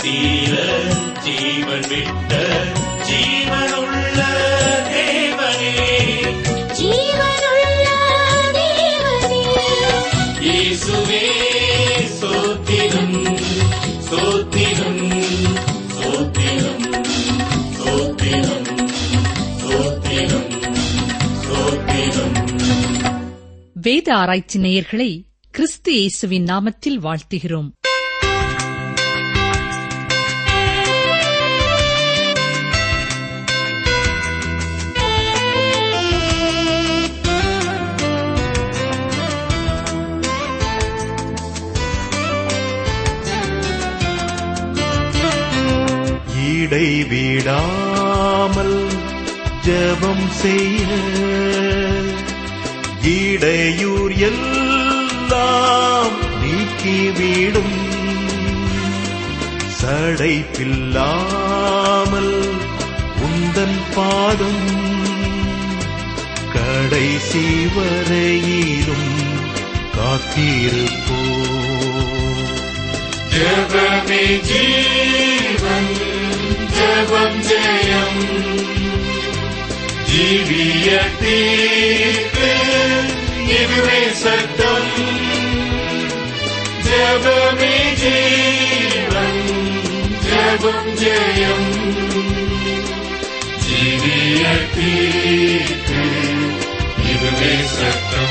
தீர ஜீவன் விட்ட ஜீவனுள்ள தேவனே ஜீவனுள்ள தேவனே இயேசுவே சோத்திரம் சோத்திரம் சோத்திரம் சோத்திரம் சோத்திரம் சோத்திரம் வேத ஆராய்ச்சி நேயர்களை கிறிஸ்து இயேசுவின் நாமத்தில் வாழ்த்துகிறோம் இடைவிடாமல் ஜெபம் செய்ய இடையூர் எல்லாம் நீக்கிவிடும் சடைப்பில்லாமல் உந்தன் பாதம் கடைசி வரையிலும் காத்திருப்போ ஜபமே ஜீவன் ஜபம் ஜெயம் ஜீவிய தீர்ப்பு இதுவே சட்டம் ஜபமே ஜீவன் ஜபம் ஜெயம் ஜீவிய தீர்ப்பு இதுவே சட்டம்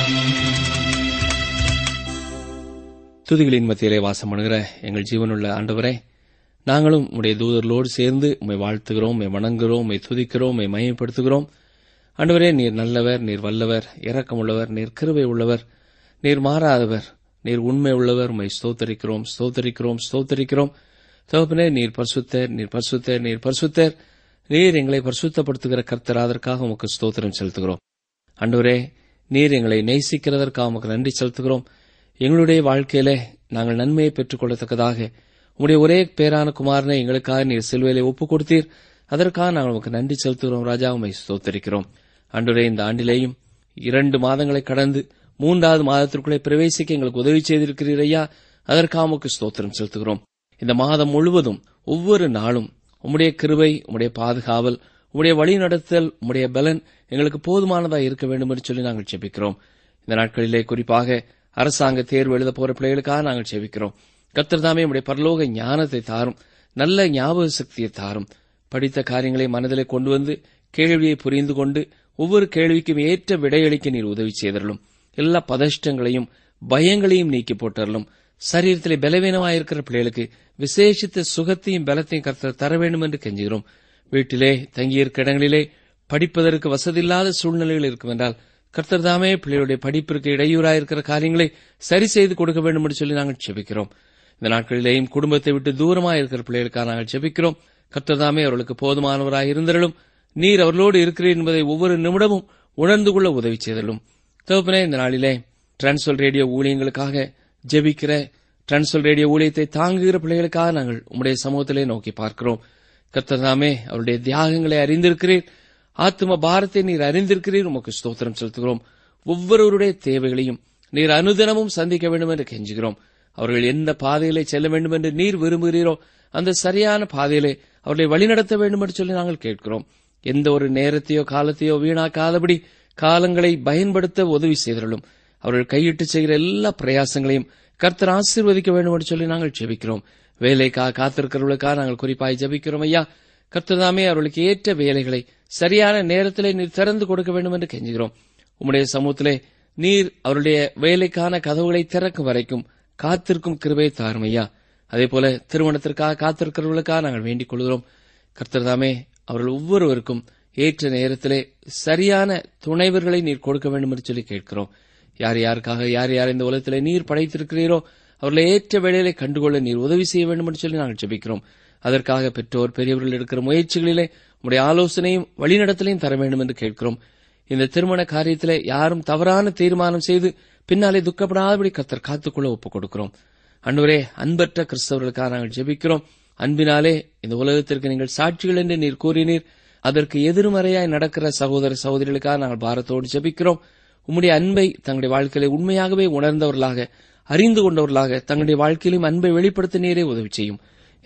துதிகளின் மத்தியிலே வாசம் பண்ணுகிற எங்கள் ஜீவனுள்ள ஆண்டவரே நாங்களும் உடைய தூதர்களோடு சேர்ந்து உம்மை வாழ்த்துகிறோம் உம்மை வணங்குகிறோம் உம்மை துதிக்கிறோம் உம்மை மையப்படுத்துகிறோம் ஆண்டவரே நீர் நல்லவர் நீர் வல்லவர் இரக்கமுள்ளவர் நீர் கிருபை உள்ளவர் நீர் மாறாதவர் நீர் உண்மை உள்ளவர் உம்மை ஸ்தோத்தரிக்கிறோம் ஸ்தோத்தரிக்கிறோம் ஸ்தோத்தரிக்கிறோம் தகப்பனே நீர் பரிசுத்தர் நீர் பரிசுத்தர் நீர் பரிசுத்தர் நீர் எங்களை பரிசுத்தப்படுத்துகிற கர்த்தர் அதற்காக உமக்கு ஸ்தோத்திரம் செலுத்துகிறோம் ஆண்டவரே நீர் எங்களை நேசிக்கிறதற்காக உமக்கு நன்றி செலுத்துகிறோம் எங்களுடைய வாழ்க்கையிலே நாங்கள் நன்மையை பெற்றுக் கொள்ளத்தக்கதாக உம்முடைய ஒரே பேரான குமாரனை எங்களுக்காக நீர் சிலுவையிலே ஒப்புக் கொடுத்தீர் அதற்காக நாங்கள் உமக்கு நன்றி செலுத்துகிறோம் ராஜா உம்மை ஸ்தோத்தரிக்கிறோம் அன்றுவரே இந்த ஆண்டிலேயும் இரண்டு மாதங்களை கடந்து மூன்றாவது மாதத்திற்குள்ளே பிரவேசிக்க எங்களுக்கு உதவி செய்திருக்கிறீர் ஐயா அதற்காக உமக்கு ஸ்தோத்திரம் செலுத்துகிறோம் இந்த மாதம் முழுவதும் ஒவ்வொரு நாளும் உம்முடைய கிருபை உம்முடைய பாதுகாவல் உம்முடைய வழிநடத்தல் உம்முடைய பலன் எங்களுக்கு போதுமானதா இருக்க வேண்டும் என்று சொல்லி நாங்கள் ஜெபிக்கிறோம் இந்த நாட்களிலே குறிப்பாக அரசாங்க தேர்வு எழுத போற பிள்ளைகளுக்காக நாங்கள் ஜெபிக்கிறோம் கர்த்தர் தாமே உம்முடைய பரலோக ஞானத்தை தாரும் நல்ல ஞாபக சக்தியை தாரும் படித்த காரியங்களை மனதிலே கொண்டு வந்து கேள்வியை புரிந்து கொண்டு ஒவ்வொரு கேள்விக்கும் ஏற்ற விடையளிக்க நீர் உதவி செய்தரலும் எல்லா பதஷ்டங்களையும் பயங்களையும் நீக்கி போட்டரலும் சரீரத்திலே பலவீனமாயிருக்கிற பிள்ளைகளுக்கு விசேஷித்த சுகத்தையும் பலத்தையும் கர்த்தர் தர வேண்டும் என்று கெஞ்சுகிறோம் வீட்டிலே தங்கியிருக்க இடங்களிலே படிப்பதற்கு வசதியில்லாத சூழ்நிலைகள் இருக்கும் என்றால் கர்த்தர் தாமே பிள்ளைகளுடைய படிப்பிற்கு இடையூறாயிருக்கிற காரியங்களை சரி செய்து கொடுக்க வேண்டும் என்று சொல்லி நாங்கள் செபிக்கிறோம் இந்த நாட்களிலேயும் குடும்பத்தை விட்டு தூரமாக இருக்கிற பிள்ளைகளுக்காக நாங்கள் ஜெபிக்கிறோம் கர்த்தர் தாமே அவர்களுக்கு போதுமானவராக இருந்தலும் நீர் அவர்களோடு இருக்கிறீர் என்பதை ஒவ்வொரு நிமிடமும் உணர்ந்து கொள்ள உதவி செய்தலும் தகப்பனே இந்த நாளிலே டிரான்ஸ்வல் ரேடியோ ஊழியங்களுக்காக ஜெபிக்கிற டிரான்ஸ்வல் ரேடியோ ஊழியத்தை தாங்குகிற பிள்ளைகளுக்காக நாங்கள் உம்முடைய சமூகத்திலே நோக்கி பார்க்கிறோம் கர்த்தர் தாமே அவருடைய தியாகங்களை அறிந்திருக்கிறீர் ஆத்ம பாரத்தை நீர் அறிந்திருக்கிறீர் உமக்கு ஸ்தோத்திரம் செலுத்துகிறோம் ஒவ்வொருவருடைய தேவைகளையும் நீர் அனுதினமும் சந்திக்க வேண்டும் என்று கெஞ்சுகிறோம் அவர்கள் எந்த பாதையிலே செல்ல வேண்டும் என்று நீர் விரும்புகிறீரோ அந்த சரியான பாதையிலே அவர்களை வழிநடத்த வேண்டும் என்று சொல்லி நாங்கள் கேட்கிறோம் எந்த ஒரு நேரத்தையோ காலத்தையோ வீணாக்காதபடி காலங்களை பயன்படுத்த உதவி செய்தர்களும் அவர்கள் கையிட்டு செய்கிற எல்லா பிரயாசங்களையும் கர்த்தர் ஆசீர்வதிக்க வேண்டும் என்று சொல்லி நாங்கள் ஜெபிக்கிறோம் வேலைக்காக காத்திருக்கிறவர்களுக்காக நாங்கள் குறிப்பாய் ஜெபிக்கிறோம் ஐயா கர்த்ததாமே அவர்களுக்கு ஏற்ற வேலைகளை சரியான நேரத்திலே நீர் திறந்து கொடுக்க வேண்டும் என்று கெஞ்சுகிறோம் உம்முடைய சமூகத்திலே நீர் அவருடைய வேலைக்கான கதவுகளை திறக்கும் வரைக்கும் காத்திருக்கும் கிருபை தாரும் ஐயா அதே போல திருமணத்திற்காக காத்திருக்கிறவர்களுக்காக நாங்கள் வேண்டிக் கொள்கிறோம் கர்த்தர்தாமே அவர்கள் ஒவ்வொருவருக்கும் ஏற்ற நேரத்திலே சரியான துணைவர்களை நீர் கொடுக்க வேண்டும் என்று சொல்லி கேட்கிறோம் யார் யாருக்காக யார் யார் இந்த உலகத்திலே நீர் படைத்திருக்கிறீரோ அவர்களை ஏற்ற வேளையிலே கண்டுகொள்ள நீர் உதவி செய்ய வேண்டும் என்று சொல்லி நாங்கள் ஜெபிக்கிறோம் அதற்காக பெற்றோர் பெரியவர்கள் எடுக்கிற முயற்சிகளிலே உடைய ஆலோசனையும் வழிநடத்தலையும் தர வேண்டும் என்று கேட்கிறோம் இந்த திருமண காரியத்திலே யாரும் தவறான தீர்மானம் செய்து பின்னாலே துக்கப்படாதபடி கத்தர் காத்துக்கொள்ள ஒப்புக் கொடுக்கிறோம் அன்றுவரே அன்பற்ற கிறிஸ்தவர்களுக்காக நாங்கள் ஜெபிக்கிறோம் அன்பினாலே இந்த உலகத்திற்கு நீங்கள் சாட்சிகள் என்று நீர் கூறினீர் அதற்கு எதிர்மறையாய் நடக்கிற சகோதர சகோதரிகளுக்காக நாங்கள் பாரத்தோடு ஜெபிக்கிறோம் உம்முடைய அன்பை தங்களுடைய வாழ்க்கையில உண்மையாகவே உணர்ந்தவர்களாக அறிந்து கொண்டவர்களாக தங்களுடைய வாழ்க்கையிலும் அன்பை வெளிப்படுத்த நீரே உதவி செய்யும்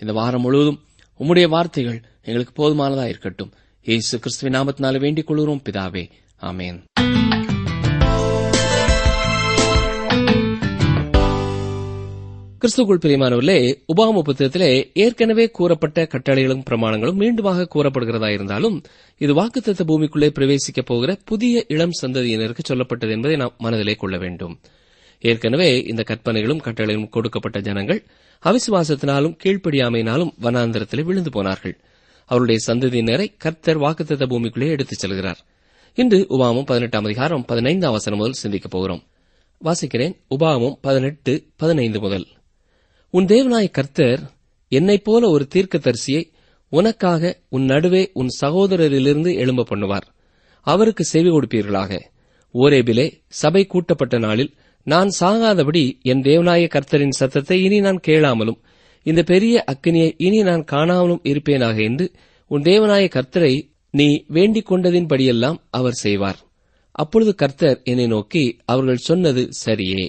இந்த வாரம் முழுவதும் உம்முடைய வார்த்தைகள் எங்களுக்கு போதுமானதா இருக்கட்டும் இயேசு கிறிஸ்துவின் நாமத்தினால வேண்டிக் கொள்கிறோம் பிதாவே ஆமேன் கிறிஸ்துக்குள் பிரியமானவர்களே உபாம புத்தகத்திலே ஏற்கனவே கூறப்பட்ட கட்டளைகளும் பிரமாணங்களும் மீண்டுமாக கூறப்படுகிறதா இருந்தாலும் இது வாக்குத்தத்த பூமிக்குள்ளே பிரவேசிக்கப் போகிற புதிய இளம் சந்ததியினருக்கு சொல்லப்பட்டது என்பதை நாம் மனதிலே கொள்ள வேண்டும் ஏற்கனவே இந்த கற்பனைகளும் கட்டளைகளும் கொடுக்கப்பட்ட ஜனங்கள் அவிசுவாசத்தினாலும் கீழ்ப்படியாமையினாலும் வனாந்திரத்திலே விழுந்து போனார்கள் அவருடைய சந்ததியினரை கர்த்தர் வாக்குத்தத்த பூமிக்குள்ளே எடுத்துச் செல்கிறார் இன்று உபாமம் பதினெட்டாம் அதிகாரம் பதினைந்தாம் வசனம் முதல் சிந்திக்கப் போகிறோம் வாசிக்கிறேன் உபாமம் பதினெட்டு பதினைந்து முதல் உன் தேவனாய கர்த்தர் என்னைப் போல ஒரு தீர்க்கதரிசியை உனக்காக உன் நடுவே உன் சகோதரரிலிருந்து எழும்ப பண்ணுவார் அவருக்கு செவி கொடுப்பீர்களாக ஓரேபிலே சபை கூட்டப்பட்ட நாளில் நான் சாகாதபடி என் தேவனாய கர்த்தரின் சத்தத்தை இனி நான் கேளாமலும் இந்த பெரிய அக்கினியை இனி நான் காணாமலும் இருப்பேனாக என்று உன் தேவனாய கர்த்தரை நீ வேண்டிக் கொண்டதின்படியெல்லாம் அவர் செய்வார் அப்பொழுது கர்த்தர் என்னை நோக்கி அவர்கள் சொன்னது சரியே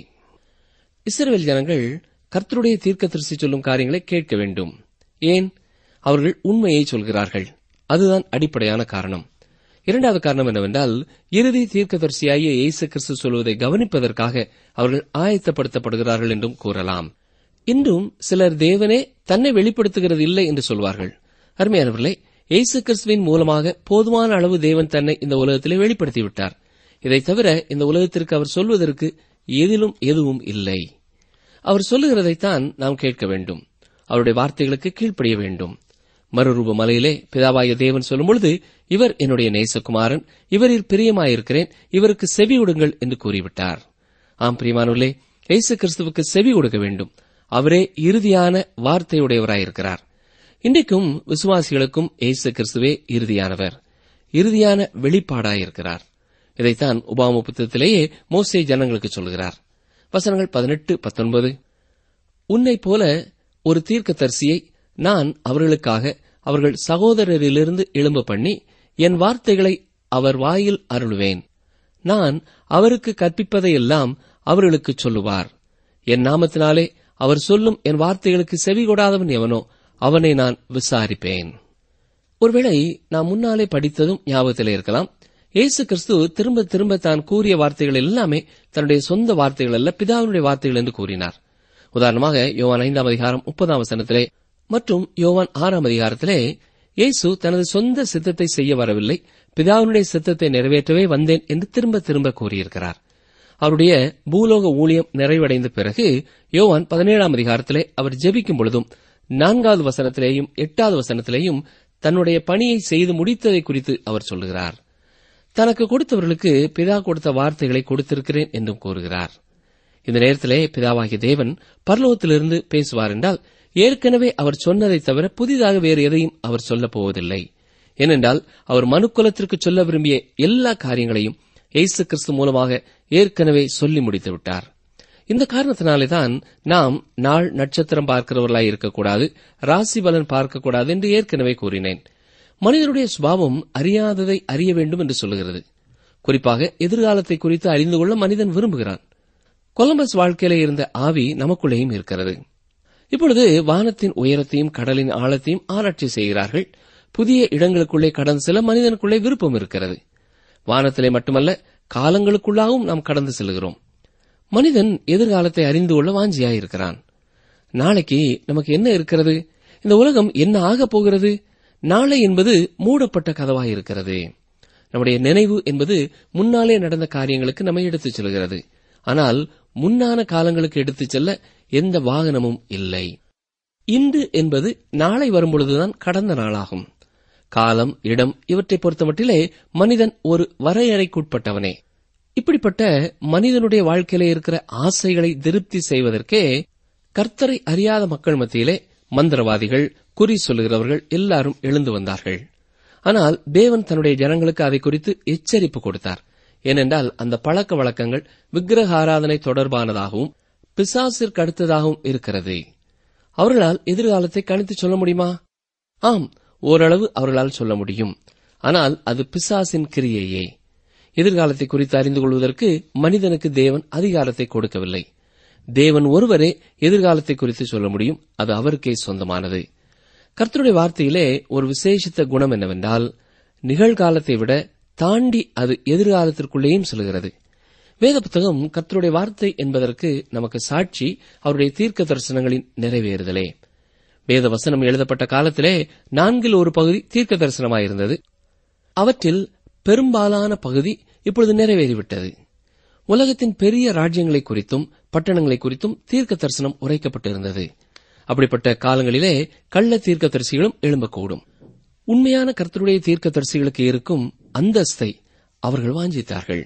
இஸ்ரவேல் ஜனங்கள் கர்த்தருடைய தீர்க்கதரிசி சொல்லும் காரியங்களை கேட்க வேண்டும் ஏன் அவர்கள் உண்மையை சொல்கிறார்கள் அதுதான் அடிப்படையான காரணம் இரண்டாவது காரணம் என்னவென்றால் இறுதி தீர்க்கதரிசியாகிய இயேசு கிறிஸ்து சொல்வதை கவனிப்பதற்காக அவர்கள் ஆயத்தப்படுத்தப்படுகிறார்கள் என்றும் கூறலாம் இன்றும் சிலர் தேவனே தன்னை வெளிப்படுத்துகிறது இல்லை என்று சொல்வார்கள் அருமையானவர்களே இயேசு கிறிஸ்துவின் மூலமாக போதுமான அளவு தேவன் தன்னை இந்த உலகத்திலே வெளிப்படுத்திவிட்டார் இதை தவிர இந்த உலகத்திற்கு அவர் சொல்வதற்கு எதிலும் எதுவும் இல்லை அவர் சொல்லுகிறதைத்தான் நாம் கேட்க வேண்டும் அவருடைய வார்த்தைகளுக்கு கீழ்ப்படிய வேண்டும் மறுரூப மலையிலே பிதாவாய தேவன் சொல்லும் பொழுது இவர் என்னுடைய நேசகுமாரன் இவரில் பிரியமாயிருக்கிறேன் இவருக்கு செவி கொடுங்கள் என்று கூறிவிட்டார் ஆம் பிரியமானவர்களே இயேசு கிறிஸ்துவுக்கு செவி கொடுக்க வேண்டும் அவரே இறுதியான வார்த்தையுடையவராயிருக்கிறார் இன்றைக்கும் விசுவாசிகளுக்கும் இயேசு கிறிஸ்துவே இறுதியானவர் இறுதியான வெளிப்பாடாயிருக்கிறார் இதைத்தான் உபாம புத்தகத்திலேயே மோசே ஜனங்களுக்கு சொல்கிறார் வசனங்கள் பதினெட்டு பத்தொன்பது உன்னைப் போல ஒரு தீர்க்கதரிசியை நான் அவர்களுக்காக அவர்கள் சகோதரரிலிருந்து எழும்ப பண்ணி என் வார்த்தைகளை அவர் வாயில் அருளுவேன் நான் அவருக்கு கற்பிப்பதையெல்லாம் அவர்களுக்குச் சொல்லுவார் என் நாமத்தினாலே அவர் சொல்லும் என் வார்த்தைகளுக்கு செவி கொடாதவன் எவனோ அவனை நான் விசாரிப்பேன் ஒருவேளை நாம் முன்னாலே படித்ததும் ஞாபகத்திலே இருக்கலாம் இயேசு கிறிஸ்து திரும்ப திரும்ப தான் கூறிய வார்த்தைகள் எல்லாமே தன்னுடைய சொந்த வார்த்தைகள் அல்ல பிதாவினுடைய வார்த்தைகள் என்று கூறினார் உதாரணமாக யோவான் ஐந்தாம் அதிகாரம் முப்பதாம் வசனத்திலே மற்றும் யோவான் ஆறாம் அதிகாரத்திலே இயேசு தனது சொந்த சித்தத்தை செய்ய வரவில்லை பிதாவினுடைய சித்தத்தை நிறைவேற்றவே வந்தேன் என்று திரும்ப திரும்ப கூறியிருக்கிறார் அவருடைய பூலோக ஊழியம் நிறைவடைந்த பிறகு யோவான் பதினேழாம் அதிகாரத்திலே அவர் ஜெபிக்கும் பொழுதும் நான்காவது வசனத்திலேயும் எட்டாவது வசனத்திலேயும் தன்னுடைய பணியை செய்து முடித்ததை குறித்து அவர் சொல்லுகிறார் தனக்கு கொடுத்தவர்களுக்கு பிதா கொடுத்த வார்த்தைகளை கொடுத்திருக்கிறேன் என்றும் கூறுகிறார் இந்த நேரத்திலே பிதாவாகிய தேவன் பரலோகத்திலிருந்து பேசுவார் என்றால் ஏற்கனவே அவர் சொன்னதை தவிர புதிதாக வேறு எதையும் அவர் சொல்லப் போவதில்லை ஏனென்றால் அவர் மனுக்குலத்திற்கு சொல்ல விரும்பிய எல்லா காரியங்களையும் இயேசு கிறிஸ்து மூலமாக ஏற்கனவே சொல்லி முடித்து விட்டார் இந்த காரணத்தினாலேதான் நாம் நாள் நட்சத்திரம் பார்க்கிறவர்களாய் இருக்கக்கூடாது ராசி பலன் பார்க்கக்கூடாது என்று ஏற்கனவே கூறினேன் மனிதனுடைய சுபாவம் அறியாததை அறிய வேண்டும் என்று சொல்லுகிறது குறிப்பாக எதிர்காலத்தை குறித்து அறிந்து கொள்ள மனிதன் விரும்புகிறான் கொலம்பஸ் வாழ்க்கையிலே இருந்த ஆவி நமக்குள்ளேயும் இருக்கிறது இப்பொழுது வானத்தின் உயரத்தையும் கடலின் ஆழத்தையும் ஆராய்ச்சி செய்கிறார்கள் புதிய இடங்களுக்குள்ளே கடந்து செல்ல மனிதனுக்குள்ளே விருப்பம் இருக்கிறது வானத்திலே மட்டுமல்ல காலங்களுக்குள்ளாகவும் நாம் கடந்து செல்கிறோம் மனிதன் எதிர்காலத்தை அறிந்து கொள்ள வாஞ்சியாயிருக்கிறான் நாளைக்கு நமக்கு என்ன இருக்கிறது இந்த உலகம் என்ன ஆகப் போகிறது நாளை என்பது மூடப்பட்ட கதவாயிருக்கிறது நம்முடைய நினைவு என்பது முன்னாலே நடந்த காரியங்களுக்கு நம்மை எடுத்துச் செல்கிறது ஆனால் முன்னான காலங்களுக்கு எடுத்துச் செல்ல எந்த வாகனமும் இல்லை இன்று என்பது நாளை வரும்பொழுதுதான் கடந்த நாளாகும் காலம் இடம் இவற்றை பொறுத்தமட்டிலே மனிதன் ஒரு வரையறைக்குட்பட்டவனே இப்படிப்பட்ட மனிதனுடைய வாழ்க்கையிலே இருக்கிற ஆசைகளை திருப்தி செய்வதற்கே கர்த்தரை அறியாத மக்கள் மத்தியிலே மந்திரவாதிகள் குறி சொல்லுகிறவர்கள் எல்லாரும் எழுந்து வந்தார்கள் ஆனால் தேவன் தன்னுடைய ஜனங்களுக்கு அதை குறித்து எச்சரிப்பு கொடுத்தார் ஏனென்றால் அந்த பழக்க வழக்கங்கள் விக்கிரக ஆராதனை தொடர்பானதாகவும் பிசாசிற்கு அடுத்ததாகவும் இருக்கிறது அவர்களால் எதிர்காலத்தை கணித்து சொல்ல முடியுமா ஆம் ஓரளவு அவர்களால் சொல்ல முடியும் ஆனால் அது பிசாசின் கிரியையே எதிர்காலத்தை குறித்து அறிந்து கொள்வதற்கு மனிதனுக்கு தேவன் அதிகாரத்தை கொடுக்கவில்லை தேவன் ஒருவரே எதிர்காலத்தை குறித்து சொல்ல முடியும் அது அவருக்கே சொந்தமானது கர்த்தருடைய வார்த்தையிலே ஒரு விசேஷித்த குணம் என்னவென்றால் நிகழ்காலத்தை விட தாண்டி அது எதிர்காலத்திற்குள்ளேயும் செல்கிறது வேத புத்தகம் கர்த்தருடைய வார்த்தை என்பதற்கு நமக்கு சாட்சி அவருடைய தீர்க்க தரிசனங்களின் நிறைவேறுதலே வேத வசனம் எழுதப்பட்ட காலத்திலே நான்கில் ஒரு பகுதி தீர்க்க தரிசனமாயிருந்தது அவற்றில் பெரும்பாலான பகுதி இப்பொழுது நிறைவேறிவிட்டது உலகத்தின் பெரிய ராஜ்யங்களை குறித்தும் பட்டணங்களை குறித்தும் தீர்க்க தரிசனம் உரைக்கப்பட்டிருந்தது அப்படிப்பட்ட காலங்களிலே கள்ள தீர்க்க தரிசிகளும் எழும்பக்கூடும் உண்மையான கர்த்தருடைய தீர்க்க தரிசிகளுக்கு இருக்கும் அந்தஸ்தை அவர்கள் வாஞ்சித்தார்கள்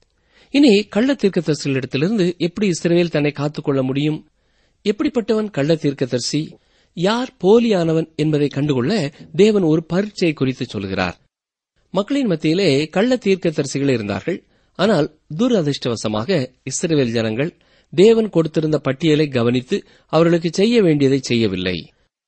இனி கள்ள தீர்க்க தரிசிகளிடத்திலிருந்து எப்படி இஸ்ரவேல் தன்னை காத்துக்கொள்ள முடியும் எப்படிப்பட்டவன் கள்ள தீர்க்கதரிசி யார் போலியானவன் என்பதை கண்டுகொள்ள தேவன் ஒரு பரீட்சை குறித்து சொல்கிறார் மக்களின் மத்தியிலே கள்ள தீர்க்கதரிசிகள் இருந்தார்கள் ஆனால் துரதிருஷ்டவசமாக இஸ்ரவேல் ஜனங்கள் தேவன் கொடுத்திருந்த பட்டியலை கவனித்து அவர்களுக்கு செய்ய வேண்டியதை செய்யவில்லை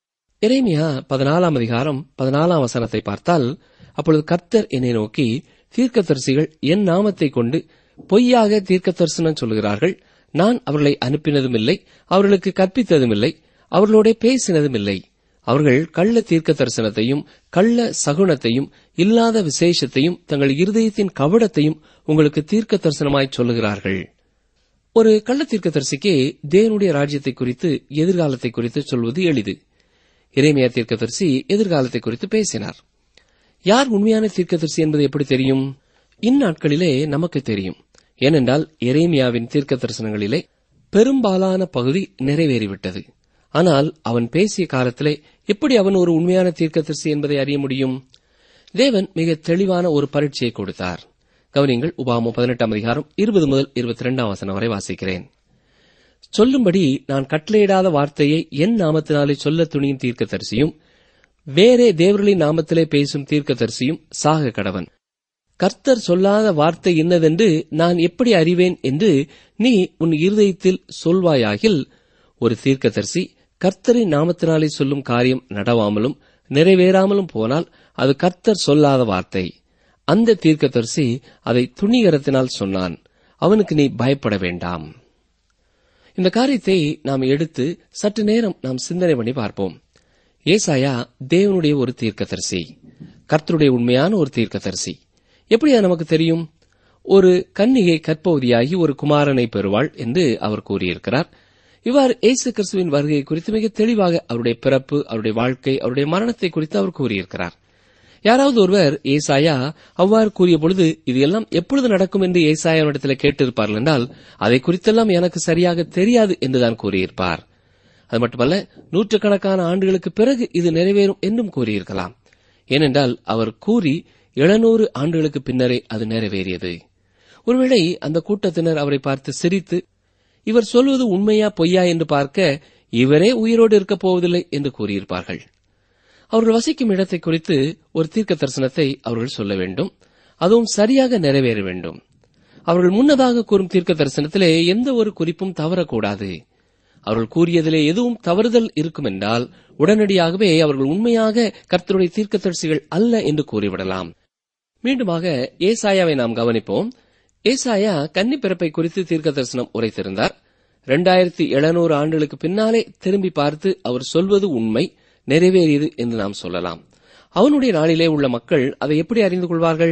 எரேமியா பதினாலாம் அதிகாரம் பதினாலாம் வசனத்தை பார்த்தால் அப்பொழுது கர்த்தர் என்னை நோக்கி தீர்க்கதரிசிகள் என் நாமத்தை கொண்டு பொய்யாக தீர்க்க தரிசனம் சொல்கிறார்கள் நான் அவர்களை அனுப்பினதும் இல்லை அவர்களுக்கு கற்பித்ததும் இல்லை அவர்களோட பேசினதும் இல்லை அவர்கள் கள்ள தீர்க்க தரிசனத்தையும் கள்ள சகுனத்தையும் இல்லாத விசேஷத்தையும் தங்கள் இருதயத்தின் கவடத்தையும் உங்களுக்கு தீர்க்க தரிசனமாய் சொல்லுகிறார்கள் ஒரு கள்ள தீர்க்கதரிசிக்கு தேவனுடைய ராஜ்யத்தை குறித்து எதிர்காலத்தை குறித்து சொல்வது எளிது இறைமையா தீர்க்கதரிசி எதிர்காலத்தை குறித்து பேசினார் யார் உண்மையான தீர்க்கதரிசி என்பது எப்படி தெரியும் இந்நாட்களிலே நமக்கு தெரியும் ஏனென்றால் எரேமியாவின் தீர்க்க தரிசனங்களிலே பெரும்பாலான பகுதி நிறைவேறிவிட்டது ஆனால் அவன் பேசிய காலத்திலே எப்படி அவன் ஒரு உண்மையான தீர்க்கதரிசி என்பதை அறிய முடியும் தேவன் மிக தெளிவான ஒரு பரீட்சையை கொடுத்தார் கவனிங்கள் உபாமம் பதினெட்டாம் அதிகாரம் இருபது முதல் இருபத்தி ரெண்டாம் வசனம் வரை வாசிக்கிறேன் சொல்லும்படி நான் கட்டளையிடாத வார்த்தையை என் நாமத்தினாலே சொல்ல துணியும் தீர்க்கதரிசியும் வேறே தேவர்களின் நாமத்திலே பேசும் தீர்க்கதரிசியும் சாக கடவன் கர்த்தர் சொல்லாத வார்த்தை இன்னதென்று நான் எப்படி அறிவேன் என்று நீ உன் இருதயத்தில் சொல்வாயாகில் ஒரு தீர்க்கதரிசி கர்த்தரின் நாமத்தினாலே சொல்லும் காரியம் நடவாமலும் நிறைவேறாமலும் போனால் அது கர்த்தர் சொல்லாத வார்த்தை அந்த தீர்க்கதரிசி அதை துணிகரத்தினால் சொன்னான் அவனுக்கு நீ பயப்பட வேண்டாம் இந்த காரியத்தை நாம் எடுத்து சற்று நேரம் நாம் சிந்தனை பண்ணி பார்ப்போம் ஏசாயா தேவனுடைய ஒரு தீர்க்கதரிசி கர்த்தருடைய உண்மையான ஒரு தீர்க்கதரிசி எப்படியா நமக்கு தெரியும் ஒரு கன்னிகை கற்பவதியாகி ஒரு குமாரனை பெறுவாள் என்று அவர் கூறியிருக்கிறார் இவ்வாறு இயேசு கிறிஸ்துவின் வருகை குறித்து மிக தெளிவாக அவருடைய பிறப்பு அவருடைய வாழ்க்கை அவருடைய மரணத்தை குறித்து அவர் கூறியிருக்கிறார் யாராவது ஒருவர் ஏசாயா அவ்வாறு கூறிய பொழுது இது எல்லாம் எப்பொழுது நடக்கும் என்று ஏசாயாவிடத்தில் கேட்டிருப்பார்கள் என்றால் அதை குறித்தெல்லாம் எனக்கு சரியாக தெரியாது என்றுதான் கூறியிருப்பார் அது மட்டுமல்ல நூற்றுக்கணக்கான ஆண்டுகளுக்கு பிறகு இது நிறைவேறும் என்றும் கூறியிருக்கலாம் ஏனென்றால் அவர் கூறி எழுநூறு ஆண்டுகளுக்கு பின்னரே அது நிறைவேறியது ஒருவேளை அந்த கூட்டத்தினர் அவரை பார்த்து சிரித்து இவர் சொல்வது உண்மையா பொய்யா என்று பார்க்க இவரே உயிரோடு இருக்கப் போவதில்லை என்று கூறியிருப்பார்கள் அவர்கள் வசிக்கும் இடத்தை குறித்து ஒரு தீர்க்க தரிசனத்தை அவர்கள் சொல்ல வேண்டும் அதுவும் சரியாக நிறைவேற வேண்டும் அவர்கள் முன்னதாக கூறும் தீர்க்க தரிசனத்திலே எந்த ஒரு குறிப்பும் தவறக்கூடாது அவர்கள் கூறியதிலே எதுவும் தவறுதல் இருக்கும் என்றால் உடனடியாகவே அவர்கள் உண்மையாக கர்த்தருடைய தீர்க்கதரிசிகள் அல்ல என்று கூறிவிடலாம் மீண்டுமாக ஏசாயாவை நாம் கவனிப்போம் ஏசாயா கன்னி பிறப்பை குறித்து தீர்க்க தரிசனம் உரைத்திருந்தார் இரண்டாயிரத்தி எழுநூறு ஆண்டுகளுக்கு பின்னாலே திரும்பி பார்த்து அவர் சொல்வது உண்மை நிறைவேறியது என்று நாம் சொல்லலாம் அவனுடைய நாளிலே உள்ள மக்கள் அதை எப்படி அறிந்து கொள்வார்கள்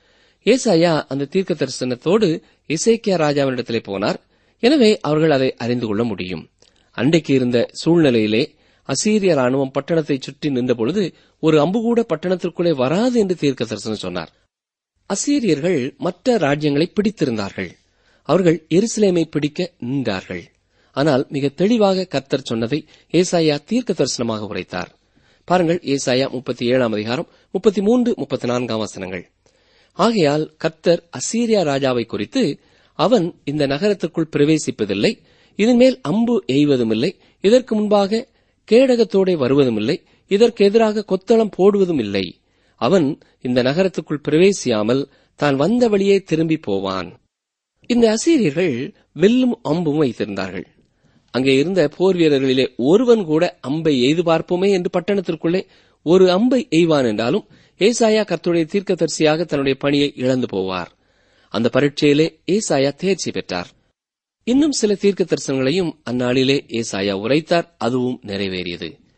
ஏசாயா அந்த தீர்க்க தரிசனத்தோடு இசைக்கியா ராஜாவினிடத்திலே போனார் எனவே அவர்கள் அதை அறிந்து கொள்ள முடியும் அன்றைக்கு இருந்த சூழ்நிலையிலே அசீரிய ராணுவம் பட்டணத்தை சுற்றி நின்றபொழுது ஒரு அம்பு கூட பட்டணத்திற்குள்ளே வராது என்று தீர்க்க தரிசனம் சொன்னார் அசீரியர்கள் மற்ற ராஜ்யங்களை பிடித்திருந்தார்கள் அவர்கள் எருசலேமை பிடிக்க நின்றார்கள் ஆனால் மிக தெளிவாக கர்த்தர் சொன்னதை ஏசாயா தீர்க்க தரிசனமாக உரைத்தார் பாருங்கள் ஏசாயா முப்பத்தி ஏழாம் அதிகாரம் முப்பத்தி மூன்று முப்பத்தி நான்காம் வசனங்கள் ஆகையால் கர்த்தர் அசீரியா ராஜாவை குறித்து அவன் இந்த நகரத்திற்குள் பிரவேசிப்பதில்லை இதன் மேல் அம்பு எய்வதுமில்லை இதற்கு முன்பாக கேடகத்தோடே வருவதுமில்லை இதற்கு எதிராக கொத்தளம் போடுவதும் இல்லை அவன் இந்த நகரத்துக்குள் பிரவேசியாமல் தான் வந்த வழியே திரும்பி போவான் இந்த அசீரியர்கள் வெல்லும் அம்பும் வைத்திருந்தார்கள் அங்கே இருந்த போர் வீரர்களிலே ஒருவன் கூட அம்பை எய்து பார்ப்போமே என்று பட்டணத்திற்குள்ளே ஒரு அம்பை எய்வான் என்றாலும் ஏசாயா கர்த்தருடைய தீர்க்கதரிசியாக தன்னுடைய பணியை இழந்து போவார் அந்த பரீட்சையிலே ஏசாயா தேர்ச்சி பெற்றார் இன்னும் சில தீர்க்க தரிசனங்களையும் அந்நாளிலே ஏசாயா உரைத்தார் அதுவும் நிறைவேறியது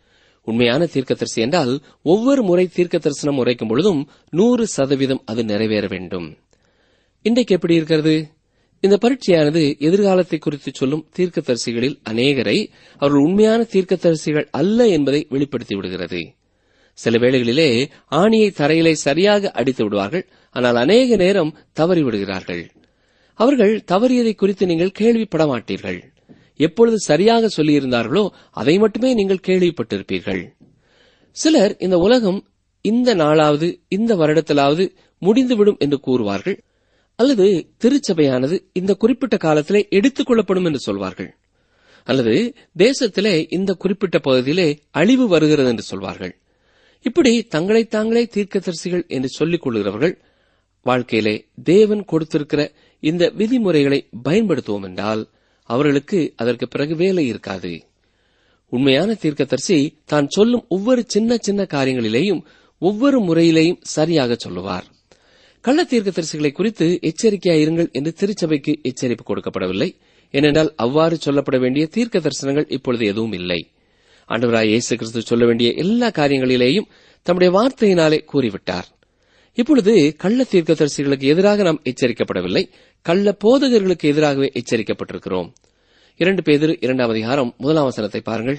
உண்மையான தீர்க்கதரிசி என்றால் ஒவ்வொரு முறை தீர்க்க தரிசனம் உரைக்கும் பொழுதும் நூறு சதவீதம் அது நிறைவேற வேண்டும் இன்றைக்கு எப்படி இருக்கிறது இந்த பரீட்சையானது எதிர்காலத்தை குறித்து சொல்லும் தீர்க்கதரிசிகளில் அநேகரை அவர்கள் உண்மையான தீர்க்கதரிசிகள் அல்ல என்பதை வெளிப்படுத்தி விடுகிறது சில வேளைகளிலே ஆணியை தரையிலே சரியாக அடித்து விடுவார்கள் ஆனால் அநேக நேரம் தவறி விடுகிறார்கள் அவர்கள் தவறியதை குறித்து நீங்கள் கேள்விப்பட மாட்டீர்கள் எப்பொழுது சரியாக சொல்லியிருந்தார்களோ அதை மட்டுமே நீங்கள் கேள்விப்பட்டிருப்பீர்கள் சிலர் இந்த உலகம் இந்த நாளாவது இந்த வருடத்திலாவது முடிந்துவிடும் என்று கூறுவார்கள் அல்லது திருச்சபையானது இந்த குறிப்பிட்ட காலத்திலே எடுத்துக் கொள்ளப்படும் என்று சொல்வார்கள் அல்லது தேசத்திலே இந்த குறிப்பிட்ட பகுதியிலே அழிவு வருகிறது என்று சொல்வார்கள் இப்படி தங்களை தாங்களே தீர்க்கதரிசிகள் என்று சொல்லிக் கொள்கிறவர்கள் வாழ்க்கையிலே தேவன் கொடுத்திருக்கிற இந்த விதிமுறைகளை பயன்படுத்துவோம் என்றால் அவர்களுக்கு அதற்கு பிறகு வேலை இருக்காது உண்மையான தீர்க்கதரிசி தான் சொல்லும் ஒவ்வொரு சின்ன சின்ன காரியங்களிலேயும் ஒவ்வொரு முறையிலேயும் சரியாக சொல்லுவார் கள்ள தீர்க்கதரிசிகளை குறித்து எச்சரிக்கையாயிருங்கள் என்று திருச்சபைக்கு எச்சரிப்பு கொடுக்கப்படவில்லை ஏனென்றால் அவ்வாறு சொல்லப்பட வேண்டிய தீர்க்க தரிசனங்கள் இப்பொழுது எதுவும் இல்லை ஆண்டவராய் இயேசு கிறிஸ்து சொல்ல வேண்டிய எல்லா காரியங்களிலேயும் தம்முடைய வார்த்தையினாலே கூறிவிட்டார் இப்பொழுது கள்ள தீர்க்கதரிசிகளுக்கு எதிராக நாம் எச்சரிக்கப்படவில்லை கள்ள போதகர்களுக்கு எதிராகவே எச்சரிக்கப்பட்டிருக்கிறோம் இரண்டு பேதிரு இரண்டாம் அதிகாரம் முதலாம் வசனத்தை பாருங்கள்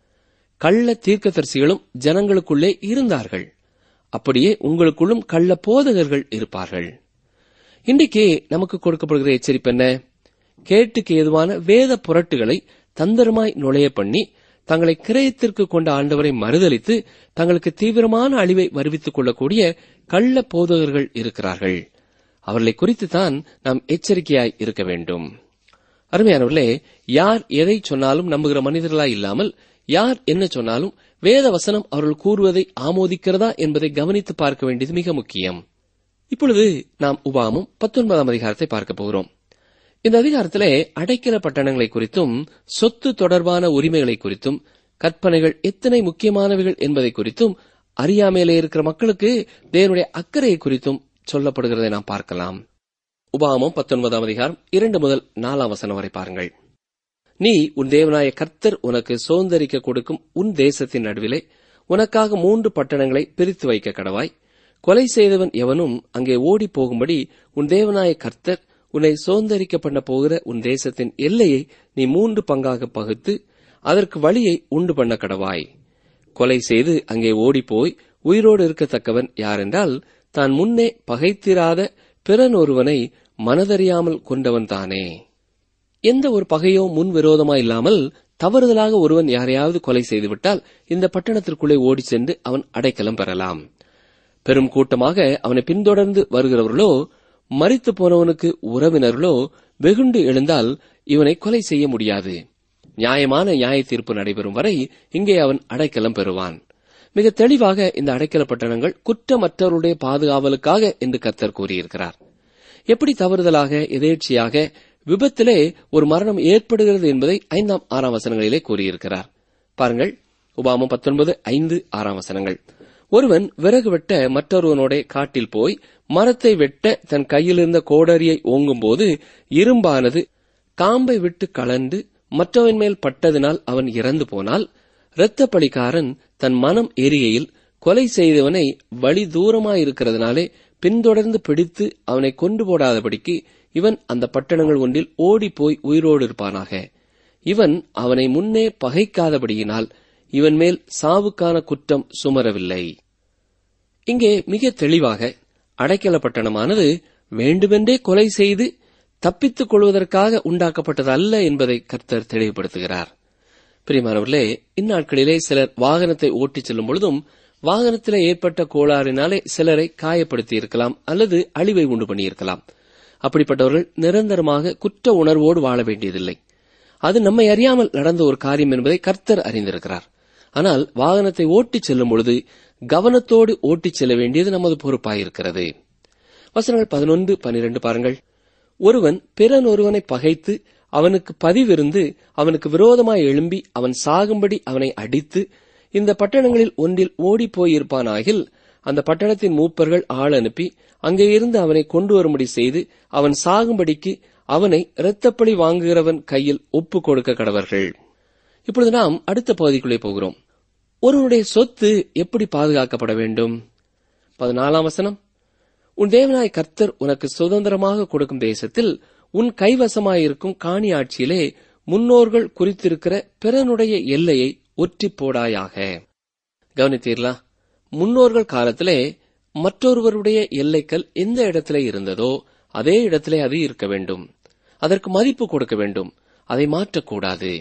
கள்ள தீர்க்கதரிசிகளும் ஜனங்களுக்குள்ளே இருந்தார்கள் அப்படியே உங்களுக்குள்ளும் கள்ள போதகர்கள் இருப்பார்கள் இன்றைக்கு நமக்கு கொடுக்கப்படுகிற எச்சரிப்பு என்ன கேட்டுக்கு ஏதுவான வேத புரட்டுகளை தந்திரமாய் நுழைய பண்ணி தங்களை கிரயத்திற்கு கொண்ட ஆண்டவரை மறுதலித்து தங்களுக்கு தீவிரமான அழிவை வருவித்துக் கொள்ளக்கூடிய கள்ள போதகர்கள் இருக்கிறார்கள் அவர்களை குறித்து தான் நாம் எச்சரிக்கையாய் இருக்க வேண்டும் அருமையானவர்களே யார் எதை சொன்னாலும் நம்புகிற மனிதர்களாய் இல்லாமல் யார் என்ன சொன்னாலும் வேத வசனம் அவர்கள் கூறுவதை ஆமோதிக்கிறதா என்பதை கவனித்து பார்க்க வேண்டியது மிக முக்கியம் இப்பொழுது நாம் உபாமும் பத்தொன்பதாம் அதிகாரத்தை பார்க்க போகிறோம் இந்த அதிகாரத்திலே அடைக்கல பட்டணங்களை குறித்தும் சொத்து தொடர்பான உரிமைகளை குறித்தும் கற்பனைகள் எத்தனை முக்கியமானவைகள் என்பதை குறித்தும் அறியாமையிலே இருக்கிற மக்களுக்கு தேவனுடைய அக்கறையை குறித்தும் சொல்லப்படுகிறதை நாம் பார்க்கலாம் உபாமம் பத்தொன்பதாம் அதிகாரம் இரண்டு முதல் நாலாம் வசனம் வரை பாருங்கள் நீ உன் தேவனாய கர்த்தர் உனக்கு சுதந்திரிக்க கொடுக்கும் உன் தேசத்தின் நடுவிலே உனக்காக மூன்று பட்டணங்களை பிரித்து வைக்க கடவாய் கொலை செய்தவன் எவனும் அங்கே ஓடி போகும்படி உன் தேவனாய கர்த்தர் உன்னை சுதந்திரிக்க பண்ண போகிற உன் தேசத்தின் எல்லையை நீ மூன்று பங்காக பகுத்து அதற்கு வழியை உண்டு பண்ண கடவாய் கொலை செய்து அங்கே ஓடிப்போய் உயிரோடு இருக்கத்தக்கவன் யாரென்றால் தான் முன்னே பகைத்திராத பிறன் ஒருவனை மனதறியாமல் கொண்டவன் தானே எந்த ஒரு பகையோ முன் விரோதமா இல்லாமல் தவறுதலாக ஒருவன் யாரையாவது கொலை செய்துவிட்டால் இந்த பட்டணத்திற்குள்ளே ஓடி சென்று அவன் அடைக்கலம் பெறலாம் பெரும் கூட்டமாக அவனை பின்தொடர்ந்து வருகிறவர்களோ மறித்து போனவனுக்கு உறவினர்களோ வெகுண்டு எழுந்தால் இவனை கொலை செய்ய முடியாது நியாயமான நியாய தீர்ப்பு நடைபெறும் வரை இங்கே அவன் அடைக்கலம் பெறுவான் மிக தெளிவாக இந்த அடைக்கல பட்டணங்கள் குற்றமற்றவருடைய பாதுகாவலுக்காக என்று கர்த்தர் கூறியிருக்கிறார் எப்படி தவறுதலாக எதேட்சியாக விபத்திலே ஒரு மரணம் ஏற்படுகிறது என்பதை ஐந்தாம் ஆறாம் வசனங்களிலே கூறியிருக்கிறார் பாருங்கள் உபாமம் பத்தொன்பது ஐந்து ஆறாம் வசனங்கள் ஒருவன் விறகு வெட்ட மற்றொருவனோட காட்டில் போய் மரத்தை வெட்ட தன் கையில் இருந்த கோடரியை ஓங்கும்போது இரும்பானது காம்பை விட்டு கலண்டு மற்றவன் மேல் பட்டதினால் அவன் இறந்து போனால் இரத்தப்பழிக்காரன் தன் மனம் எரிகையில் கொலை செய்தவனை வழி தூரமாயிருக்கிறதுனாலே பின்தொடர்ந்து பிடித்து அவனை கொண்டு போடாதபடிக்கு இவன் அந்த பட்டணங்கள் ஒன்றில் ஓடிப்போய் உயிரோடு இருப்பானாக இவன் அவனை முன்னே பகைக்காதபடியினால் இவன் மேல் சாவுக்கான குற்றம் சுமரவில்லை இங்கே மிக தெளிவாக அடைக்கல பட்டணமானது வேண்டுமென்றே கொலை செய்து தப்பித்துக் கொள்வதற்காக உண்டாக்கப்பட்டது அல்ல என்பதை கர்த்தர் தெளிவுபடுத்துகிறார் பிரியமானவர்களே இந்நாட்களிலே சிலர் வாகனத்தை ஓட்டிச் செல்லும் பொழுதும் வாகனத்தில் ஏற்பட்ட கோளாறினாலே சிலரை காயப்படுத்தி இருக்கலாம் அல்லது அழிவை உண்டு பண்ணியிருக்கலாம் அப்படிப்பட்டவர்கள் நிரந்தரமாக குற்ற உணர்வோடு வாழ வேண்டியதில்லை அது நம்மை அறியாமல் நடந்த ஒரு காரியம் என்பதை கர்த்தர் அறிந்திருக்கிறார் ஆனால் வாகனத்தை ஓட்டிச் செல்லும் பொழுது கவனத்தோடு ஓட்டிச் செல்ல வேண்டியது நமது பொறுப்பாயிருக்கிறது வசனங்கள் பதினொன்று பனிரெண்டு பாருங்கள் ஒருவன் பிறன் ஒருவனை பகைத்து அவனுக்கு பதிவிருந்து அவனுக்கு விரோதமாய் எழும்பி அவன் சாகும்படி அவனை அடித்து இந்த பட்டணங்களில் ஒன்றில் ஓடிப் போயிருப்பானாகில் அந்த பட்டணத்தின் மூப்பர்கள் ஆள் அனுப்பி அங்கே இருந்து அவனை கொண்டு வரும்படி செய்து அவன் சாகும்படிக்கு அவனை இரத்தப்பழி வாங்குகிறவன் கையில் ஒப்பு கொடுக்க கடவர்கள் இப்பொழுது நாம் அடுத்த பகுதிக்குள்ளே போகிறோம் ஒருவனுடைய சொத்து எப்படி பாதுகாக்கப்பட வேண்டும் பதினாலாம் வசனம் உன் தேவனாய் கர்த்தர் உனக்கு சுதந்திரமாக கொடுக்கும் தேசத்தில் உன் கைவசமாயிருக்கும் காணி ஆட்சியிலே முன்னோர்கள் குறித்திருக்கிற பிறனுடைய எல்லையை ஒற்றி போடாயாக கவனித்தீர்களா முன்னோர்கள் காலத்திலே மற்றொருவருடைய எல்லைக்கல் எந்த இடத்திலே இருந்ததோ அதே இடத்திலே அது இருக்க வேண்டும் அதற்கு மதிப்பு கொடுக்க வேண்டும் அதை மாற்றக்கூடாது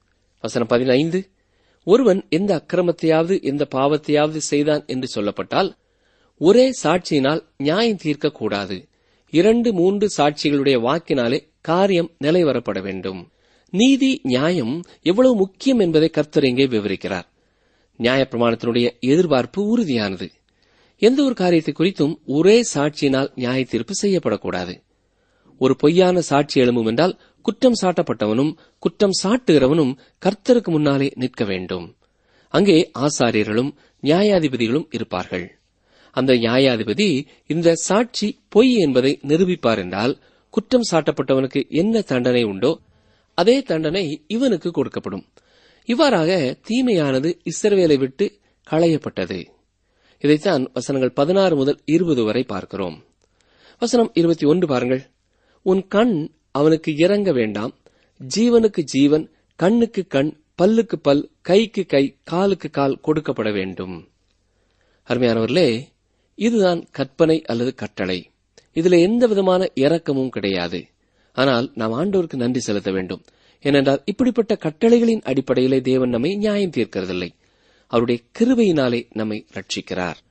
வசனம் பதினைந்து ஒருவன் எந்த அக்கிரமத்தையாவது எந்த பாவத்தையாவது செய்தான் என்று சொல்லப்பட்டால் ஒரே சாட்சியினால் நியாயம் தீர்க்கக்கூடாது இரண்டு மூன்று சாட்சிகளுடைய வாக்கினாலே காரியம் நிலைவரப்பட வேண்டும் நீதி நியாயம் எவ்வளவு முக்கியம் என்பதை கர்த்தர் இங்கே விவரிக்கிறார் நியாயப்பிரமாணத்தினுடைய எதிர்பார்ப்பு உறுதியானது எந்த ஒரு காரியத்தை குறித்தும் ஒரே சாட்சியினால் நியாய தீர்ப்பு செய்யப்படக்கூடாது ஒரு பொய்யான சாட்சி எழும்பும் என்றால் குற்றம் சாட்டப்பட்டவனும் குற்றம் சாட்டுகிறவனும் கர்த்தருக்கு முன்னாலே நிற்க வேண்டும் அங்கே ஆசாரியர்களும் நியாயாதிபதிகளும் இருப்பார்கள் அந்த நியாயாதிபதி இந்த சாட்சி பொய் என்பதை நிரூபிப்பார் என்றால் குற்றம் சாட்டப்பட்டவனுக்கு என்ன தண்டனை உண்டோ அதே தண்டனை இவனுக்கு கொடுக்கப்படும் இவ்வாறாக தீமையானது இஸ்ரவேலை விட்டு களையப்பட்டது இதைத்தான் வசனங்கள் பதினாறு முதல் இருபது வரை பார்க்கிறோம் வசனம் இருபத்தி ஒன்று பாருங்கள் உன் கண் அவனுக்கு இறங்க வேண்டாம் ஜீவனுக்கு ஜீவன் கண்ணுக்கு கண் பல்லுக்கு பல் கைக்கு கை காலுக்கு கால் கொடுக்கப்பட வேண்டும் அருமையானவர்களே இதுதான் கற்பனை அல்லது கட்டளை இதுல எந்த விதமான இரக்கமும் கிடையாது ஆனால் நாம் ஆண்டோருக்கு நன்றி செலுத்த வேண்டும் ஏனென்றால் இப்படிப்பட்ட கட்டளைகளின் அடிப்படையிலே தேவன் நம்மை நியாயம் தீர்க்கிறதில்லை அவருடைய கிருபையினாலே நம்மை ரட்சிக்கிறார்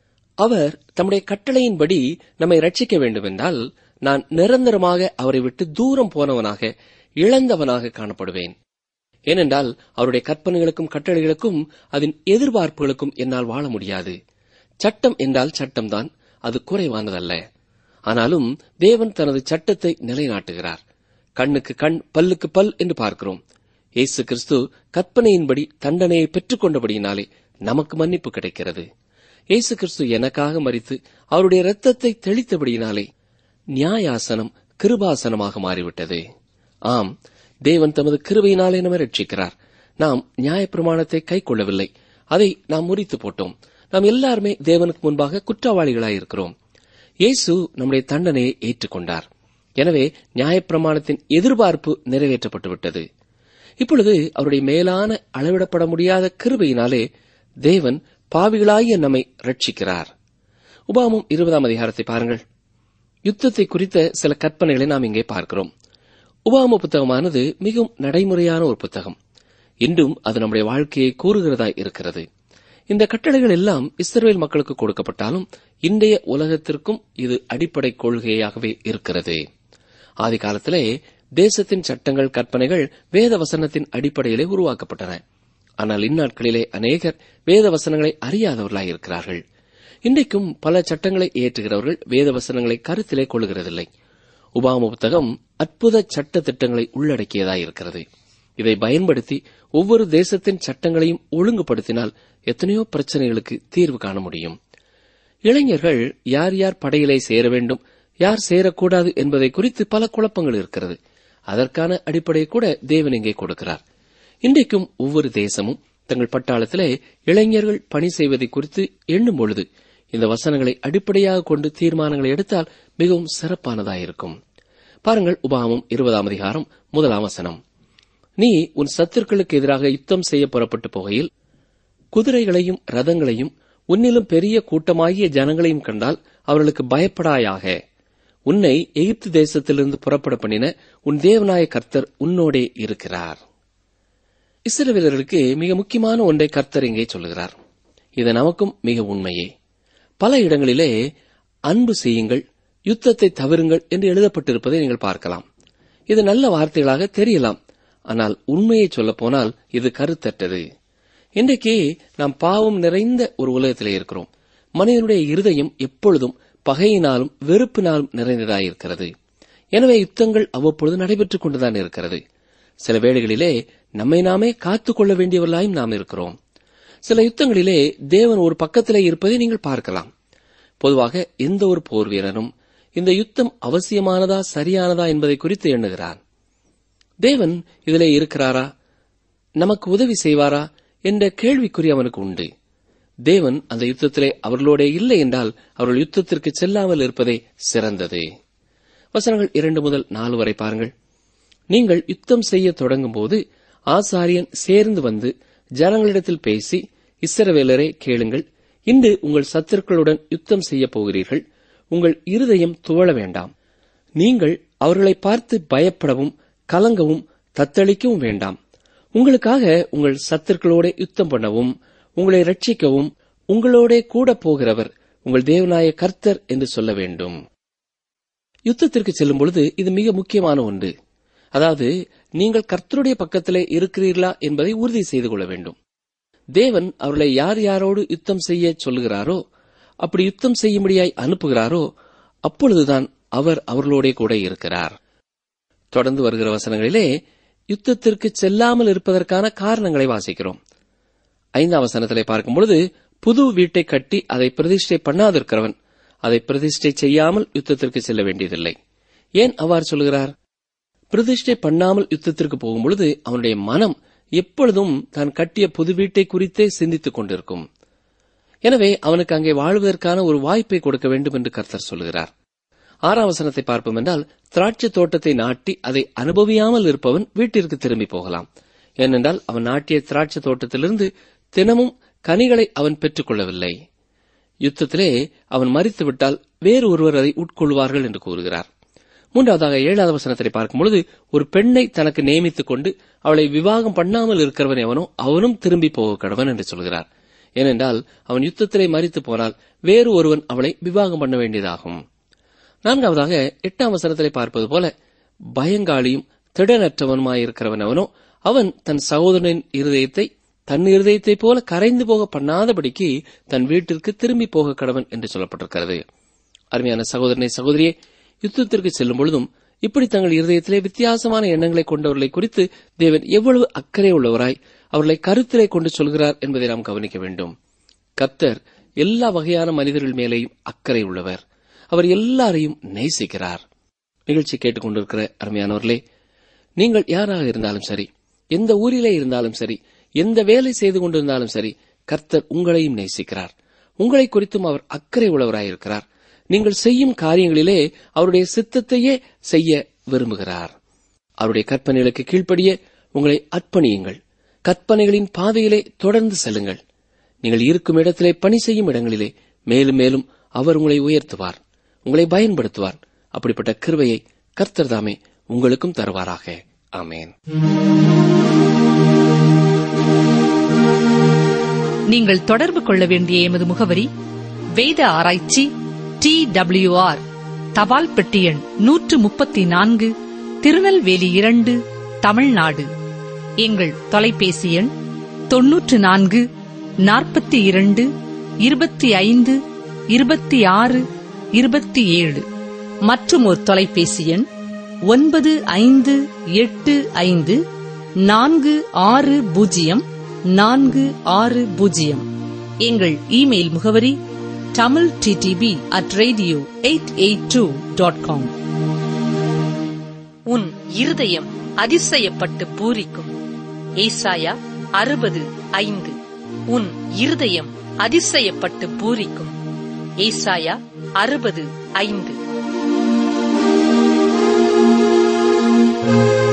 அவர் தம்முடைய கட்டளையின்படி நம்மை ரட்சிக்க வேண்டுமென்றால் நான் நிரந்தரமாக அவரை விட்டு தூரம் போனவனாக இழந்தவனாக காணப்படுவேன் ஏனென்றால் அவருடைய கற்பனைகளுக்கும் கட்டளைகளுக்கும் அதன் எதிர்பார்ப்புகளுக்கும் என்னால் வாழ முடியாது சட்டம் என்றால் சட்டம்தான் அது குறைவானதல்ல ஆனாலும் தேவன் தனது சட்டத்தை நிலைநாட்டுகிறார் கண்ணுக்கு கண் பல்லுக்கு பல் என்று பார்க்கிறோம் இயேசு கிறிஸ்து கற்பனையின்படி தண்டனையை பெற்றுக் கொண்டபடியினாலே நமக்கு மன்னிப்பு கிடைக்கிறது இயேசு கிறிஸ்து எனக்காக மறித்து அவருடைய இரத்தத்தை தெளித்தபடியினாலே நியாயாசனம் கிருபாசனமாக மாறிவிட்டது ஆம் தேவன் தமது கிருபையினாலே நம்மை ரட்சிக்கிறார் நாம் நியாயப்பிரமாணத்தை கை கொள்ளவில்லை அதை நாம் முறித்து போட்டோம் நாம் எல்லாருமே தேவனுக்கு முன்பாக குற்றவாளிகளாயிருக்கிறோம் இயேசு நம்முடைய தண்டனையை ஏற்றுக்கொண்டார் எனவே நியாயப்பிரமாணத்தின் எதிர்பார்ப்பு நிறைவேற்றப்பட்டு விட்டது இப்பொழுது அவருடைய மேலான அளவிடப்பட முடியாத கிருபையினாலே தேவன் பாவிகளாகிய நம்மை ரட்சிக்கிறார் உபாமம் இருபதாம் அதிகாரத்தை பாருங்கள் யுத்தத்தை குறித்த சில கற்பனைகளை நாம் இங்கே பார்க்கிறோம் உபாம புத்தகமானது மிகவும் நடைமுறையான ஒரு புத்தகம் இன்றும் அது நம்முடைய வாழ்க்கையை கூறுகிறதாய் இருக்கிறது இந்த கட்டளைகள் எல்லாம் இஸ்ரேல் மக்களுக்கு கொடுக்கப்பட்டாலும் இன்றைய உலகத்திற்கும் இது அடிப்படை கொள்கையாகவே இருக்கிறது ஆதி காலத்திலே தேசத்தின் சட்டங்கள் கற்பனைகள் வேத வசனத்தின் அடிப்படையிலே உருவாக்கப்பட்டன ஆனால் இந்நாட்களிலே அநேகர் வேத வசனங்களை அறியாதவர்களாய் இருக்கிறார்கள் இன்றைக்கும் பல சட்டங்களை ஏற்றுகிறவர்கள் வேத வசனங்களை கருத்திலே கொள்கிறதில்லை உபாம புத்தகம் அற்புத சட்ட திட்டங்களை உள்ளடக்கியதாயிருக்கிறது இதை பயன்படுத்தி ஒவ்வொரு தேசத்தின் சட்டங்களையும் ஒழுங்குபடுத்தினால் எத்தனையோ பிரச்சனைகளுக்கு தீர்வு காண முடியும் இளைஞர்கள் யார் யார் படையிலே சேர வேண்டும் யார் சேரக்கூடாது என்பதை குறித்து பல குழப்பங்கள் இருக்கிறது அதற்கான அடிப்படையை கூட தேவன் இங்கே கொடுக்கிறார் இன்றைக்கும் ஒவ்வொரு தேசமும் தங்கள் பட்டாளத்திலே இளைஞர்கள் பணி செய்வதை குறித்து எண்ணும் பொழுது இந்த வசனங்களை அடிப்படையாக கொண்டு தீர்மானங்களை எடுத்தால் மிகவும் சிறப்பானதாயிருக்கும் பாருங்கள் உபாமம் இருபதாம் அதிகாரம் முதலாம் வசனம் நீ உன் சத்துருக்களுக்கு எதிராக யுத்தம் செய்ய புறப்பட்டு போகையில் குதிரைகளையும் ரதங்களையும் உன்னிலும் பெரிய கூட்டமாகிய ஜனங்களையும் கண்டால் அவர்களுக்கு பயப்படாயாக உன்னை எகிப்து தேசத்திலிருந்து புறப்பட பண்ணின உன் தேவனாய கர்த்தர் உன்னோடே இருக்கிறார் இஸ்ரவேலர்களுக்கு மிக முக்கியமான ஒன்றை கர்த்தர் இங்கே சொல்லுகிறார் இது நமக்கும் மிக உண்மையே பல இடங்களிலே அன்பு செய்யுங்கள் யுத்தத்தை தவிருங்கள் என்று எழுதப்பட்டிருப்பதை நீங்கள் பார்க்கலாம் இது நல்ல வார்த்தைகளாக தெரியலாம் ஆனால் உண்மையை சொல்லப் போனால் இது கருத்தற்றது இன்றைக்கு நாம் பாவம் நிறைந்த ஒரு உலகத்திலே இருக்கிறோம் மனிதனுடைய இருதயம் எப்பொழுதும் பகையினாலும் வெறுப்பினாலும் நிறைந்ததாயிருக்கிறது எனவே யுத்தங்கள் அவ்வப்பொழுது நடைபெற்றுக் கொண்டுதான் இருக்கிறது சில வேளைகளிலே நம்மை நாமே காத்துக் கொள்ள வேண்டியவர்களாயும் நாம் இருக்கிறோம் சில யுத்தங்களிலே தேவன் ஒரு பக்கத்திலே இருப்பதை நீங்கள் பார்க்கலாம் பொதுவாக எந்த ஒரு போர் வீரனும் இந்த யுத்தம் அவசியமானதா சரியானதா என்பதை குறித்து எண்ணுகிறான் தேவன் இதிலே இருக்கிறாரா நமக்கு உதவி செய்வாரா என்ற கேள்விக்குறி அவனுக்கு உண்டு தேவன் அந்த யுத்தத்திலே அவர்களோட இல்லை என்றால் அவர்கள் யுத்தத்திற்கு செல்லாமல் இருப்பதே சிறந்தது வசனங்கள் இரண்டு முதல் நாலு வரை பாருங்கள் நீங்கள் யுத்தம் செய்ய தொடங்கும் போது ஆசாரியன் சேர்ந்து வந்து ஜனங்களிடத்தில் பேசி இஸ்ரவேலரே கேளுங்கள் இன்று உங்கள் சத்துருக்களுடன் யுத்தம் செய்யப் போகிறீர்கள் உங்கள் இருதயம் துவள வேண்டாம் நீங்கள் அவர்களை பார்த்து பயப்படவும் கலங்கவும் தத்தளிக்கவும் வேண்டாம் உங்களுக்காக உங்கள் சத்துருக்களோட யுத்தம் பண்ணவும் உங்களை ரட்சிக்கவும் உங்களோட கூட போகிறவர் உங்கள் தேவனாய கர்த்தர் என்று சொல்ல வேண்டும் யுத்தத்திற்கு செல்லும் பொழுது இது மிக முக்கியமான ஒன்று அதாவது நீங்கள் கர்த்தருடைய பக்கத்திலே இருக்கிறீர்களா என்பதை உறுதி செய்து கொள்ள வேண்டும் தேவன் அவர்களை யார் யாரோடு யுத்தம் செய்ய சொல்லுகிறாரோ அப்படி யுத்தம் செய்யும்படியாய் அனுப்புகிறாரோ அப்பொழுதுதான் அவர் அவர்களோட கூட இருக்கிறார் தொடர்ந்து வருகிற வசனங்களிலே யுத்தத்திற்கு செல்லாமல் இருப்பதற்கான காரணங்களை வாசிக்கிறோம் ஐந்தாம் வசனத்திலே பார்க்கும் பொழுது புது வீட்டை கட்டி அதை பிரதிஷ்டை பண்ணாதிருக்கிறவன் அதை பிரதிஷ்டை செய்யாமல் யுத்தத்திற்கு செல்ல வேண்டியதில்லை ஏன் அவ்வாறு சொல்கிறார் பிரதிஷ்டை பண்ணாமல் யுத்தத்திற்கு போகும்பொழுது அவனுடைய மனம் எப்பொழுதும் தான் கட்டிய புது வீட்டை குறித்தே சிந்தித்துக் கொண்டிருக்கும் எனவே அவனுக்கு அங்கே வாழ்வதற்கான ஒரு வாய்ப்பை கொடுக்க வேண்டும் என்று கர்த்தர் சொல்கிறார் ஆறாம் வசனத்தை பார்ப்போம் என்றால் திராட்சை தோட்டத்தை நாட்டி அதை அனுபவியாமல் இருப்பவன் வீட்டிற்கு திரும்பி போகலாம் ஏனென்றால் அவன் நாட்டிய திராட்சை தோட்டத்திலிருந்து தினமும் கனிகளை அவன் பெற்றுக் கொள்ளவில்லை யுத்தத்திலே அவன் மறித்துவிட்டால் வேறு ஒருவர் அதை உட்கொள்வார்கள் என்று கூறுகிறார் மூன்றாவதாக ஏழாவது வசனத்தை பார்க்கும்பொழுது ஒரு பெண்ணை தனக்கு நியமித்துக் கொண்டு அவளை விவாகம் பண்ணாமல் இருக்கிறவன் எவனோ அவனும் திரும்பி போக கடவன் என்று சொல்கிறார் ஏனென்றால் அவன் யுத்தத்திலே மறித்து போனால் வேறு ஒருவன் அவளை விவாகம் பண்ண வேண்டியதாகும் நான்காவதாக எட்டாம் வசனத்திலே பார்ப்பது போல பயங்காளியும் திடனற்றவனுமாயிருக்கிறவன் அவனோ அவன் தன் சகோதரனின் இருதயத்தை தன் இருதயத்தைப் போல கரைந்து போக பண்ணாதபடிக்கு தன் வீட்டிற்கு திரும்பி போக கடவன் என்று சொல்லப்பட்டிருக்கிறது அருமையான சகோதரனை சகோதரியே யுத்தத்திற்கு செல்லும் பொழுதும் இப்படி தங்கள் இருதயத்திலே வித்தியாசமான எண்ணங்களை கொண்டவர்களை குறித்து தேவன் எவ்வளவு அக்கறை உள்ளவராய் அவர்களை கருத்திலே கொண்டு சொல்கிறார் என்பதை நாம் கவனிக்க வேண்டும் கர்த்தர் எல்லா வகையான மனிதர்கள் மேலேயும் அக்கறை உள்ளவர் அவர் எல்லாரையும் நேசிக்கிறார் நிகழ்ச்சி கேட்டுக்கொண்டிருக்கிற அருமையானவர்களே நீங்கள் யாராக இருந்தாலும் சரி எந்த ஊரிலே இருந்தாலும் சரி எந்த வேலை செய்து கொண்டிருந்தாலும் சரி கர்த்தர் உங்களையும் நேசிக்கிறார் உங்களை குறித்தும் அவர் அக்கறை உள்ளவராயிருக்கிறார் நீங்கள் செய்யும் காரியங்களிலே அவருடைய சித்தத்தையே செய்ய விரும்புகிறார் அவருடைய கற்பனைகளுக்கு கீழ்ப்படிய உங்களை அர்ப்பணியுங்கள் கற்பனைகளின் பாதையிலே தொடர்ந்து செல்லுங்கள் நீங்கள் இருக்கும் இடத்திலே பணி செய்யும் இடங்களிலே மேலும் மேலும் அவர் உங்களை உயர்த்துவார் உங்களை பயன்படுத்துவார் அப்படிப்பட்ட கிருவையை கர்த்தர் தாமே உங்களுக்கும் தருவாராக ஆமேன் நீங்கள் தொடர்பு கொள்ள வேண்டிய எமது முகவரி வேத ஆராய்ச்சி டி ஆர் தபால் பெட்டி எண் நூற்று முப்பத்தி நான்கு திருநெல்வேலி இரண்டு தமிழ்நாடு எங்கள் தொலைபேசி எண் தொன்னூற்று நான்கு நாற்பத்தி இரண்டு இருபத்தி ஐந்து இருபத்தி ஆறு இருபத்தி ஏழு மற்றும் ஒரு தொலைபேசி எண் ஒன்பது ஐந்து எட்டு ஐந்து நான்கு ஆறு பூஜ்ஜியம் நான்கு ஆறு பூஜ்ஜியம் எங்கள் இமெயில் முகவரி Tamil DDP at radio eight eight two dot com உன் இருதயம் அதிசயப்பட்டு பூரிக்கும் ஏசாயா அறுபது ஐந்து உன் இருதயம் அதிசயப்பட்டு பூரிக்கும் ஏசாயா அறுபது ஐந்து